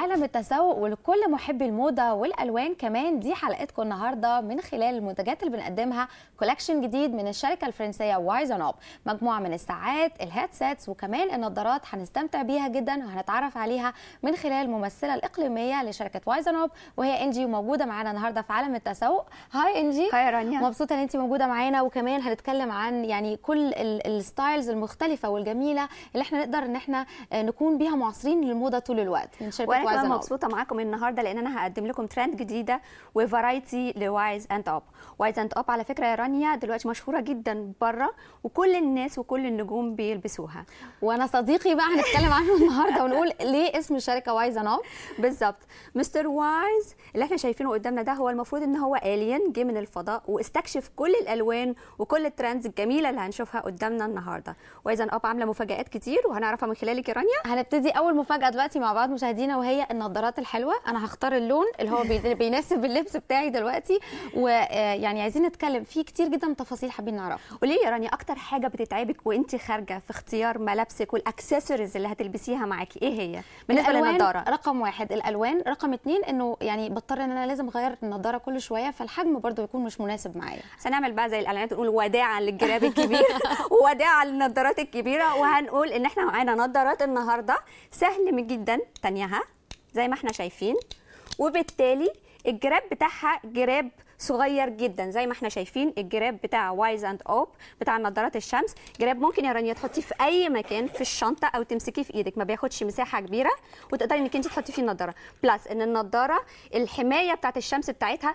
عالم التسوق ولكل محبي الموضه والالوان كمان دي حلقتكم النهارده من خلال المنتجات اللي بنقدمها كولكشن جديد من الشركه الفرنسيه وايز اون مجموعه من الساعات الهيدسيتس وكمان النظارات هنستمتع بيها جدا وهنتعرف عليها من خلال الممثله الاقليميه لشركه وايز اون وهي انجي وموجوده معانا النهارده في عالم التسوق هاي انجي هاي رانيا مبسوطه ان انت موجوده معانا وكمان هنتكلم عن يعني كل الستايلز المختلفه والجميله اللي احنا نقدر ان احنا نكون بيها معاصرين للموضه طول الوقت من شركه وانا كمان مبسوطه معاكم النهارده لان انا هقدم لكم ترند جديده وفرايتي لوايز اند اب وايز اند اب على فكره يا رانيا دلوقتي مشهوره جدا بره وكل الناس وكل النجوم بيلبسوها وانا صديقي بقى هنتكلم عنه النهارده ونقول ليه اسم الشركه وايز اند اب بالظبط مستر وايز اللي احنا شايفينه قدامنا ده هو المفروض ان هو الين جه من الفضاء واستكشف كل الالوان وكل الترندز الجميله اللي هنشوفها قدامنا النهارده وايز اند اب عامله مفاجات كتير وهنعرفها من خلالك يا رانيا هنبتدي اول مفاجاه دلوقتي مع بعض مشاهدينا وهي النظارات الحلوه انا هختار اللون اللي هو بيناسب اللبس بتاعي دلوقتي ويعني عايزين نتكلم فيه كتير جدا تفاصيل حابين نعرفها قولي لي يا رانيا اكتر حاجه بتتعبك وانت خارجه في اختيار ملابسك والاكسسوارز اللي هتلبسيها معاكي ايه هي بالنسبه للنضاره رقم واحد الالوان رقم اتنين انه يعني بضطر ان انا لازم اغير النضاره كل شويه فالحجم برضو يكون مش مناسب معايا هنعمل بقى زي الاعلانات نقول وداعا للجراب الكبير وداعا للنضارات الكبيره وهنقول ان احنا معانا نضارات النهارده سهل من جدا تانيها زي ما احنا شايفين وبالتالي الجراب بتاعها جراب صغير جدا زي ما احنا شايفين الجراب بتاع وايز اند اوب بتاع نظارات الشمس جراب ممكن يا رانيا تحطيه في اي مكان في الشنطه او تمسكيه في ايدك ما بياخدش مساحه كبيره وتقدري انك انت تحطي فيه النضاره بلس ان النضاره الحمايه بتاعت الشمس بتاعتها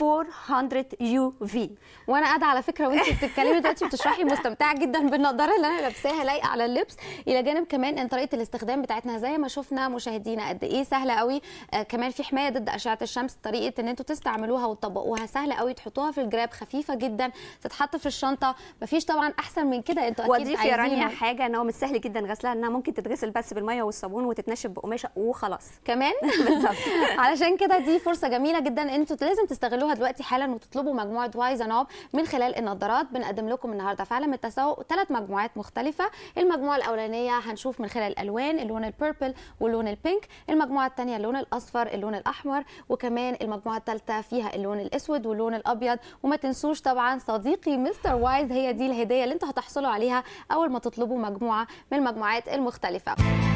400 يو في وانا قاعده على فكره وانت بتتكلمي دلوقتي بتشرحي مستمتعه جدا بالنضاره اللي انا لابساها لايقه على اللبس الى جانب كمان ان طريقه الاستخدام بتاعتنا زي ما شفنا مشاهدينا قد ايه سهله قوي آه كمان في حمايه ضد اشعه الشمس طريقه ان انتوا تستعملوها وتطبقوها سهله قوي تحطوها في الجراب خفيفه جدا تتحط في الشنطه مفيش طبعا احسن من كده انتوا اكيد وضيف يا رانيا حاجه ان هو مش سهل جدا غسلها انها ممكن تتغسل بس بالميه والصابون وتتنشف بقماشه وخلاص كمان بالظبط علشان كده دي فرصه جميله جدا انتوا لازم تستغلوها دلوقتي حالا وتطلبوا مجموعه وايز نوب من خلال النظارات بنقدم لكم النهارده في عالم التسوق ثلاث مجموعات مختلفه المجموعه الاولانيه هنشوف من خلال الالوان اللون البيربل واللون البينك المجموعه الثانيه اللون الاصفر اللون الاحمر وكمان المجموعه الثالثه فيها اللون الاسود واللون الابيض وما تنسوش طبعا صديقي مستر وايز هي دي الهديه اللي انتوا هتحصلوا عليها اول ما تطلبوا مجموعه من المجموعات المختلفه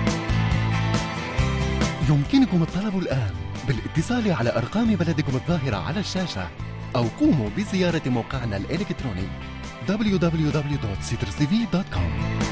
يمكنكم الطلب الان بالاتصال على ارقام بلدكم الظاهره على الشاشه او قوموا بزياره موقعنا الالكتروني www.citrustv.com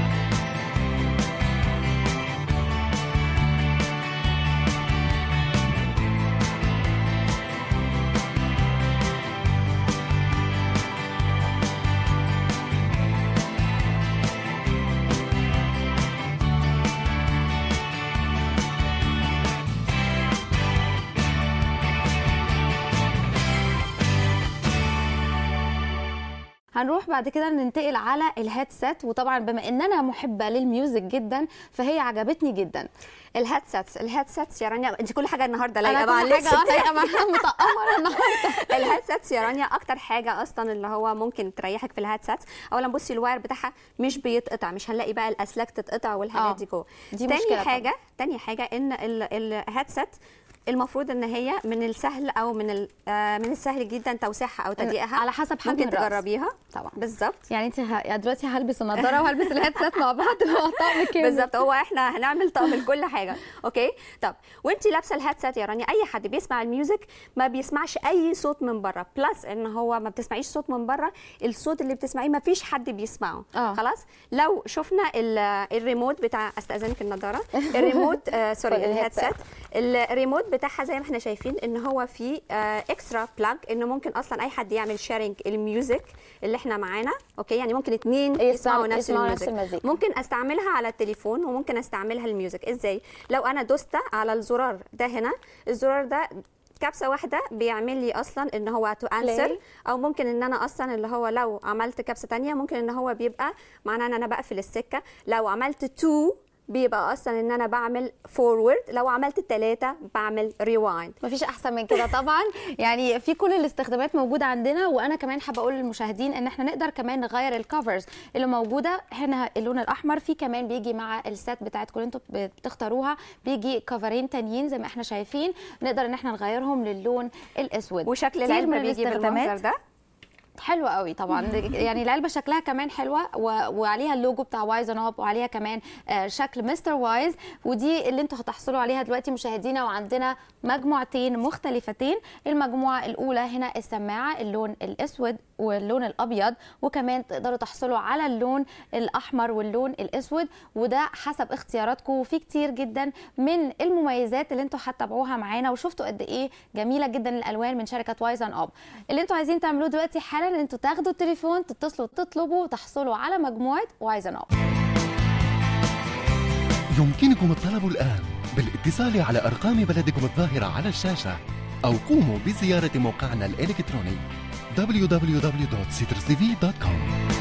هنروح بعد كده ننتقل على الهيدسيت وطبعا بما ان انا محبه للميوزك جدا فهي عجبتني جدا الهيدسيتس الهيدسيتس يا رانيا انت كل حاجه النهارده لايقه مع اللبس حاجه لايقه مع متامره النهارده الهيدسيتس يا رانيا اكتر حاجه اصلا اللي هو ممكن تريحك في الهيدسيتس اولا بصي الواير بتاعها مش بيتقطع مش هنلاقي بقى الاسلاك تتقطع والحاجات دي جوه تاني حاجه طبعا. تاني حاجه ان الهيدسيت المفروض ان هي من السهل او من من السهل جدا توسيعها او تضييقها على حسب حجم ممكن تجربيها طبعا بالظبط يعني انت ه... دلوقتي هلبس النضاره وهلبس الهيدسيت مع بعض طقم كامل بالظبط هو احنا هنعمل طقم لكل حاجه اوكي طب وانت لابسه الهيدسيت يا رانيا اي حد بيسمع الميوزك ما بيسمعش اي صوت من بره بلس ان هو ما بتسمعيش صوت من بره الصوت اللي بتسمعيه ما فيش حد بيسمعه أوه. خلاص لو شفنا الريموت بتاع استاذنك النضاره الريموت آه سوري الهيدسيت الريموت بتاعها زي ما احنا شايفين ان هو في آه اكسترا بلاج انه ممكن اصلا اي حد يعمل شيرنج الميوزك اللي احنا معانا اوكي يعني ممكن اثنين يسمعوا نفس الميوزك المزيك. ممكن استعملها على التليفون وممكن استعملها الميوزك ازاي لو انا دوست على الزرار ده هنا الزرار ده كبسه واحده بيعمل لي اصلا ان هو تو انسر او ممكن ان انا اصلا اللي هو لو عملت كبسه ثانيه ممكن ان هو بيبقى معناه ان انا بقفل السكه لو عملت تو بيبقى اصلا ان انا بعمل فورورد لو عملت الثلاثه بعمل ريوايند مفيش احسن من كده طبعا يعني في كل الاستخدامات موجوده عندنا وانا كمان حابه اقول للمشاهدين ان احنا نقدر كمان نغير الكفرز اللي موجوده هنا اللون الاحمر في كمان بيجي مع السات بتاعتكم اللي انتوا بتختاروها بيجي كفرين تانيين زي ما احنا شايفين نقدر ان احنا نغيرهم للون الاسود وشكل كتير العلبه من بيجي الاستخدامات بالمنظر ده حلوه قوي طبعا يعني العلبه شكلها كمان حلوه و... وعليها اللوجو بتاع وايز ان اب وعليها كمان آه، شكل مستر وايز ودي اللي انتوا هتحصلوا عليها دلوقتي مشاهدينا وعندنا مجموعتين مختلفتين المجموعه الاولى هنا السماعه اللون الاسود واللون الابيض وكمان تقدروا تحصلوا على اللون الاحمر واللون الاسود وده حسب اختياراتكم وفي كتير جدا من المميزات اللي انتوا هتتابعوها معانا وشفتوا قد ايه جميله جدا الالوان من شركه وايز ان اب اللي انتوا عايزين تعملوه دلوقتي حالا ان انتوا تاخدوا التليفون تتصلوا تطلبوا وتحصلوا على مجموعه وايز ان اب يمكنكم الطلب الآن بالاتصال على أرقام بلدكم الظاهرة على الشاشة أو قوموا بزيارة موقعنا الإلكتروني www.citrustv.com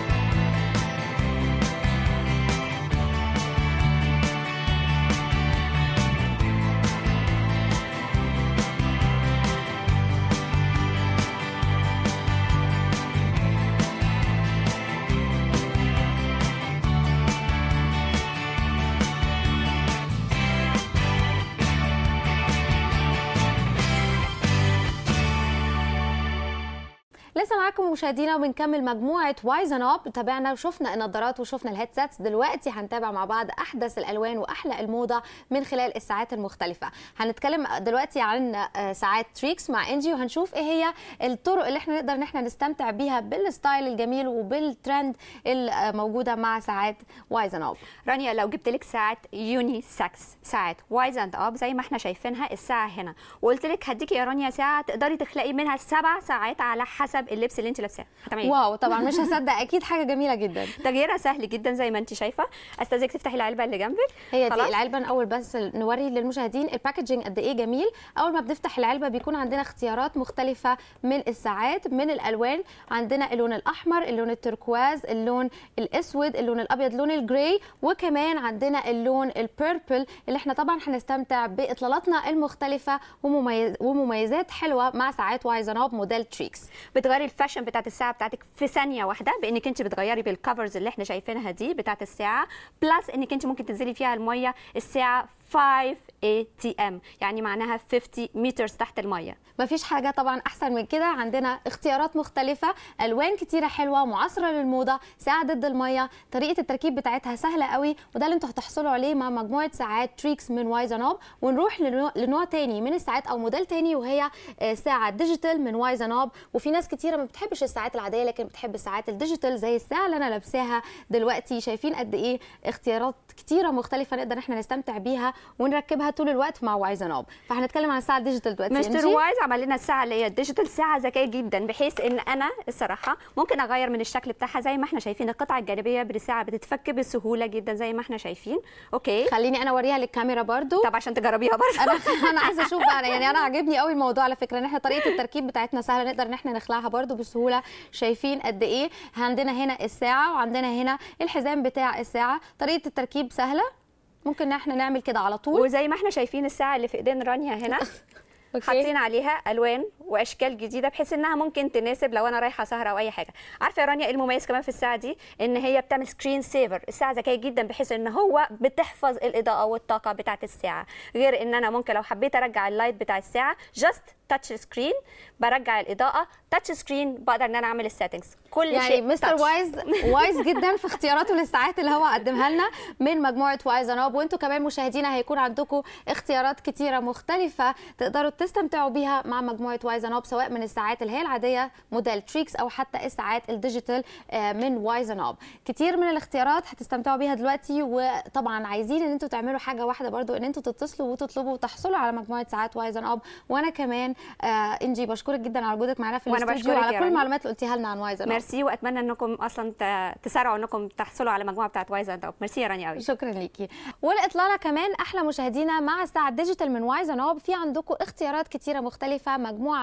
لسه معاكم مشاهدينا وبنكمل مجموعه وايز ان اب تابعنا وشفنا النظارات وشفنا الهيدسيتس دلوقتي هنتابع مع بعض احدث الالوان واحلى الموضه من خلال الساعات المختلفه هنتكلم دلوقتي عن آه، ساعات تريكس مع انجي وهنشوف ايه هي الطرق اللي احنا نقدر ان احنا نستمتع بيها بالستايل الجميل وبالترند الموجوده مع ساعات وايز ان اب رانيا لو جبت لك ساعه يوني ساكس ساعه وايز اند اب زي ما احنا شايفينها الساعه هنا وقلت لك هديكي يا رانيا ساعه تقدري تخلقي منها سبع ساعات على حسب اللبس اللي انت لابساه هتعملي إيه؟ واو طبعا مش هصدق اكيد حاجه جميله جدا تغييرها سهل جدا زي ما انت شايفه استاذك تفتحي العلبه اللي جنبك هي دي خلاص؟ العلبه الاول بس نوري للمشاهدين الباكجينج قد ايه جميل اول ما بنفتح العلبه بيكون عندنا اختيارات مختلفه من الساعات من الالوان عندنا اللون الاحمر اللون التركواز اللون الاسود اللون الابيض لون الجراي وكمان عندنا اللون البيربل اللي احنا طبعا هنستمتع باطلالاتنا المختلفه ومميز ومميزات حلوه مع ساعات وايزناب موديل تريكس بتغيري الفاشن بتاعت الساعه بتاعتك في ثانيه واحده بانك انت بتغيري بالكفرز اللي احنا شايفينها دي بتاعت الساعه بلس انك انت ممكن تنزلي فيها الميه الساعه 5 اي تي ام يعني معناها 50 متر تحت الميه مفيش حاجة طبعا أحسن من كده عندنا اختيارات مختلفة ألوان كتيرة حلوة معاصرة للموضة ساعة ضد المية طريقة التركيب بتاعتها سهلة قوي وده اللي انتوا هتحصلوا عليه مع مجموعة ساعات تريكس من وايزانوب ونروح لنوع, لنوع تاني من الساعات أو موديل تاني وهي آه، ساعة ديجيتال من وايزانوب وفي ناس كتيرة ما بتحبش الساعات العادية لكن بتحب الساعات الديجيتال زي الساعة اللي أنا لابساها دلوقتي شايفين قد إيه اختيارات كتيرة مختلفة نقدر احنا نستمتع بيها ونركبها طول الوقت مع وايزانوب فهنتكلم عن الساعة الديجيتال دلوقتي مستر إنجي. وايز عمل لنا الساعه اللي هي الديجيتال ساعه ذكيه جدا بحيث ان انا الصراحه ممكن اغير من الشكل بتاعها زي ما احنا شايفين القطعه الجانبيه بالساعه بتتفك بسهوله جدا زي ما احنا شايفين اوكي خليني انا اوريها للكاميرا برضو طب عشان تجربيها برضه انا انا عايزه اشوف بقى يعني انا عاجبني قوي الموضوع على فكره ان احنا طريقه التركيب بتاعتنا سهله نقدر ان احنا نخلعها برضو بسهوله شايفين قد ايه عندنا هنا الساعه وعندنا هنا الحزام بتاع الساعه طريقه التركيب سهله ممكن ان احنا نعمل كده على طول وزي ما احنا شايفين الساعه اللي في ايدين رانيا هنا أوكي. حاطين عليها الوان واشكال جديده بحيث انها ممكن تناسب لو انا رايحه سهره او اي حاجه عارفه يا رانيا إيه المميز كمان في الساعه دي ان هي بتعمل سكرين سيفر الساعه ذكيه جدا بحيث ان هو بتحفظ الاضاءه والطاقه بتاعه الساعه غير ان انا ممكن لو حبيت ارجع اللايت بتاع الساعه جاست تاتش سكرين برجع الاضاءه تاتش سكرين بقدر ان انا اعمل السيتنجز كل يعني شيء مستر touch. وايز وايز جدا في اختياراته للساعات اللي هو قدمها لنا من مجموعه وايز اناب وانتم كمان مشاهدينا هيكون عندكم اختيارات كتيره مختلفه تقدروا تستمتعوا بيها مع مجموعه وايز اناب سواء من الساعات اللي هي العاديه موديل تريكس او حتى الساعات الديجيتال آه، من وايز اناب كتير من الاختيارات هتستمتعوا بيها دلوقتي وطبعا عايزين ان انتوا تعملوا حاجه واحده برضو ان انتوا تتصلوا وتطلبوا وتحصلوا على مجموعه ساعات وايز اناب وانا كمان آه انجي بشكرك جدا على وجودك معانا في وأنا الاستوديو بشكرك وعلى يا كل رنا. المعلومات اللي قلتيها لنا عن وايز اناب ميرسي واتمنى انكم اصلا ت- تسارعوا انكم تحصلوا على مجموعه بتاعت وايز اند ميرسي يا رانيا قوي شكرا ليكي والاطلاله كمان احلى مشاهدينا مع الساعه ديجيتال من وايز نوب في عندكم اختيارات كتيره مختلفه مجموعه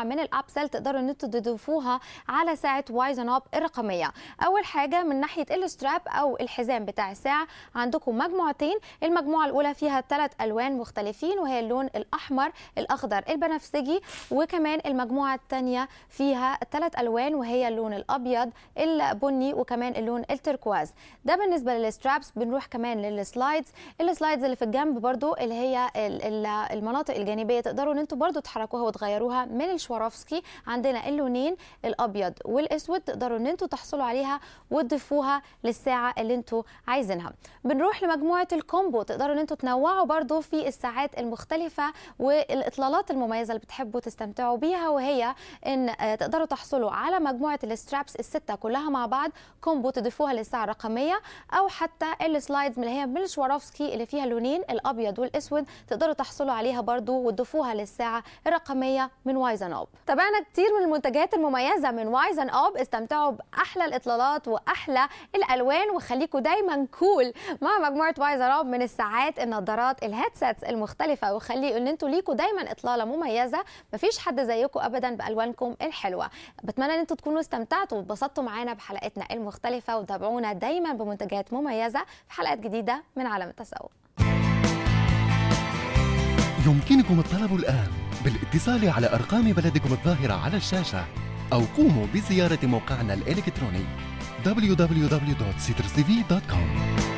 مجموعه من الابسل تقدروا ان انتوا تضيفوها على ساعه وايز اب الرقميه اول حاجه من ناحيه الستراب او الحزام بتاع الساعه عندكم مجموعتين المجموعه الاولى فيها ثلاث الوان مختلفين وهي اللون الاحمر الاخضر البنفسجي وكمان المجموعه الثانيه فيها ثلاث الوان وهي اللون الابيض البني وكمان اللون التركواز ده بالنسبه للسترابس بنروح كمان للسلايدز السلايدز اللي في الجنب برضو اللي هي ال- ال- المناطق الجانبيه تقدروا ان انتوا برضو تحركوها وتغيروها من الشواروفسكي عندنا اللونين الابيض والاسود تقدروا ان انتوا تحصلوا عليها وتضيفوها للساعه اللي انتوا عايزينها بنروح لمجموعه الكومبو تقدروا ان انتوا تنوعوا برضو في الساعات المختلفه والاطلالات المميزه اللي بتحبوا تستمتعوا بيها وهي ان آه، تقدروا تحصلوا على مجموعه السترابس السته كلها مع بعض كومبو تضيفوها للساعه الرقميه او حتى السلايدز اللي هي من الشواروفسكي اللي فيها لونين الابيض والاسود تقدروا تحصلوا عليها برضو وتضيفوها للساعه الرقميه من وايز ان اب تابعنا كتير من المنتجات المميزه من وايز ان اب استمتعوا باحلى الاطلالات واحلى الالوان وخليكم دايما كول مع مجموعه وايز ان اب من الساعات النظارات الهيدسيتس المختلفه وخلي ان انتوا ليكوا دايما اطلاله مميزه مفيش حد زيكم ابدا بالوانكم الحلوه بتمنى ان انتوا تكونوا استمتعتوا واتبسطتوا معانا بحلقتنا المختلفه وتابعونا دايما بمنتجات مميزه في حلقات جديده من عالم التسوق يمكنكم الطلب الآن بالاتصال على أرقام بلدكم الظاهرة على الشاشة أو قوموا بزيارة موقعنا الإلكتروني www.citrustv.com